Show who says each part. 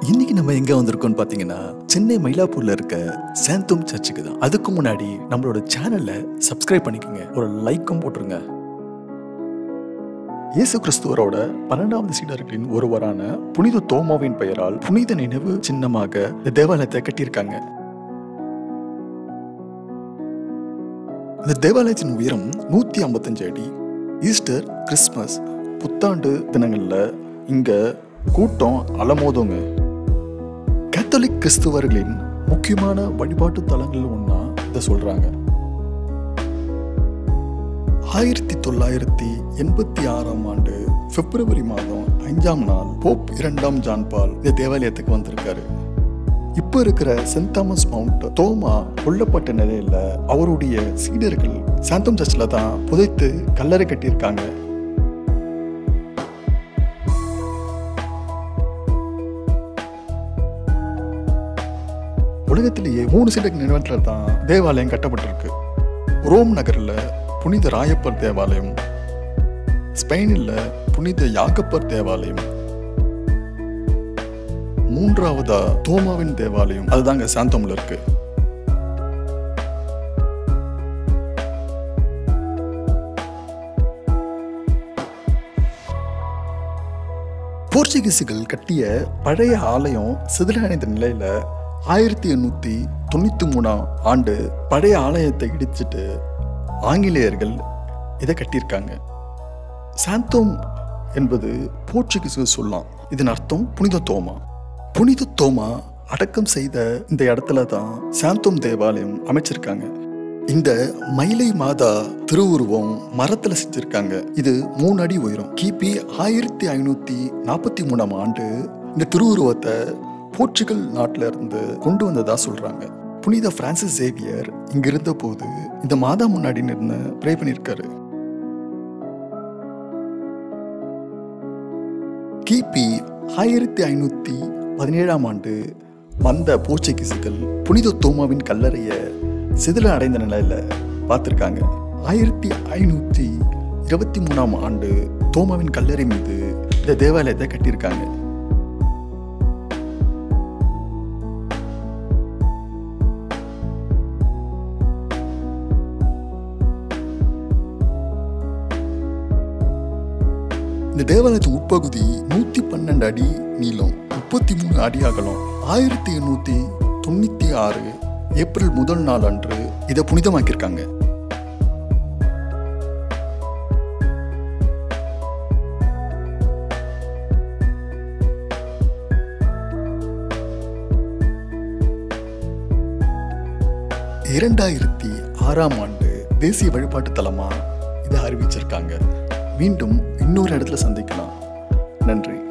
Speaker 1: இன்னைக்கு நம்ம எங்க வந்திருக்கோம்னு பாத்தீங்கன்னா சென்னை மயிலாப்பூர்ல இருக்க சாந்தோம் சர்ச்சுக்கு தான் அதுக்கு முன்னாடி நம்மளோட சேனலை சப்ஸ்கிரைப் பண்ணிக்கோங்க ஒரு லைக்கும் போட்டுருங்க இயேசு கிறிஸ்துவரோட பன்னெண்டாவது சீடர்களின் ஒருவரான புனித தோமாவின் பெயரால் புனித நினைவு சின்னமாக இந்த தேவாலயத்தை கட்டியிருக்காங்க இந்த தேவாலயத்தின் உயரம் நூத்தி ஐம்பத்தஞ்சு அடி ஈஸ்டர் கிறிஸ்மஸ் புத்தாண்டு தினங்கள்ல இங்க கூட்டம் அலமோதுங்க கேத்தலிக் கிறிஸ்துவர்களின் முக்கியமான வழிபாட்டு தலங்கள் ஒன்றா இதை சொல்றாங்க ஆயிரத்தி தொள்ளாயிரத்தி எண்பத்தி ஆறாம் ஆண்டு பிப்ரவரி மாதம் அஞ்சாம் நாள் போப் இரண்டாம் ஜான் பால் இந்த தேவாலயத்துக்கு வந்திருக்காரு இப்ப இருக்கிற சென்ட் தாமஸ் மவுண்ட் தோமா கொல்லப்பட்ட நிலையில அவருடைய சீடர்கள் சாந்தம் சர்ச்சில் தான் புதைத்து கல்லறை கட்டியிருக்காங்க உலகத்திலேயே மூணு சீடர்கள் நிறுவனத்தில் தான் தேவாலயம் கட்டப்பட்டிருக்கு ரோம் நகரில் புனித ராயப்பர் தேவாலயம் ஸ்பெயினில் புனித யாக்கப்பர் தேவாலயம் மூன்றாவதா தோமாவின் தேவாலயம் அதுதாங்க சாந்தோம்ல இருக்கு போர்ச்சுகீசுகள் கட்டிய பழைய ஆலயம் சிதிலடைந்த நிலையில ஆயிரத்தி எண்ணூத்தி தொண்ணூத்தி மூணாம் ஆண்டு பழைய ஆலயத்தை இடிச்சிட்டு ஆங்கிலேயர்கள் இதை கட்டியிருக்காங்க சாந்தோம் என்பது போர்ச்சுகீசு சொல்லாம் இதன் அர்த்தம் புனித தோமா புனித தோமா அடக்கம் செய்த இந்த இடத்துல தான் சாந்தோம் தேவாலயம் அமைச்சிருக்காங்க இந்த மயிலை மாதா திருவுருவம் மரத்துல செஞ்சிருக்காங்க இது மூணு அடி உயரம் கிபி ஆயிரத்தி ஐநூத்தி நாற்பத்தி மூணாம் ஆண்டு இந்த திருவுருவத்தை போர்ச்சுகல் நாட்டில இருந்து கொண்டு வந்ததா சொல்றாங்க புனித பிரான்சிஸ் சேவியர் இங்க இருந்த போது இந்த மாதா முன்னாடி நின்று ப்ரே பண்ணியிருக்காரு கிபி ஆயிரத்தி ஐநூத்தி பதினேழாம் ஆண்டு வந்த போர்ச்சுகீசுகள் புனித தோமாவின் கல்லறைய சிதில அடைந்த நிலையில பார்த்திருக்காங்க ஆயிரத்தி ஐநூத்தி இருபத்தி மூணாம் ஆண்டு தோமாவின் கல்லறை மீது இந்த தேவாலயத்தை கட்டியிருக்காங்க இந்த தேவாலயத்தின் உட்பகுதி நூத்தி பன்னெண்டு அடி நீளம் முப்பத்தி மூணு அடி அகலம் ஆயிரத்தி எண்ணூத்தி தொண்ணூத்தி ஆறு ஏப்ரல் முதல் நாள் அன்று இதை புனிதமாக்கியிருக்காங்க இரண்டாயிரத்தி ஆறாம் ஆண்டு தேசிய வழிபாட்டு தலமா இதை அறிவிச்சிருக்காங்க மீண்டும் இன்னொரு இடத்துல சந்திக்கலாம் நன்றி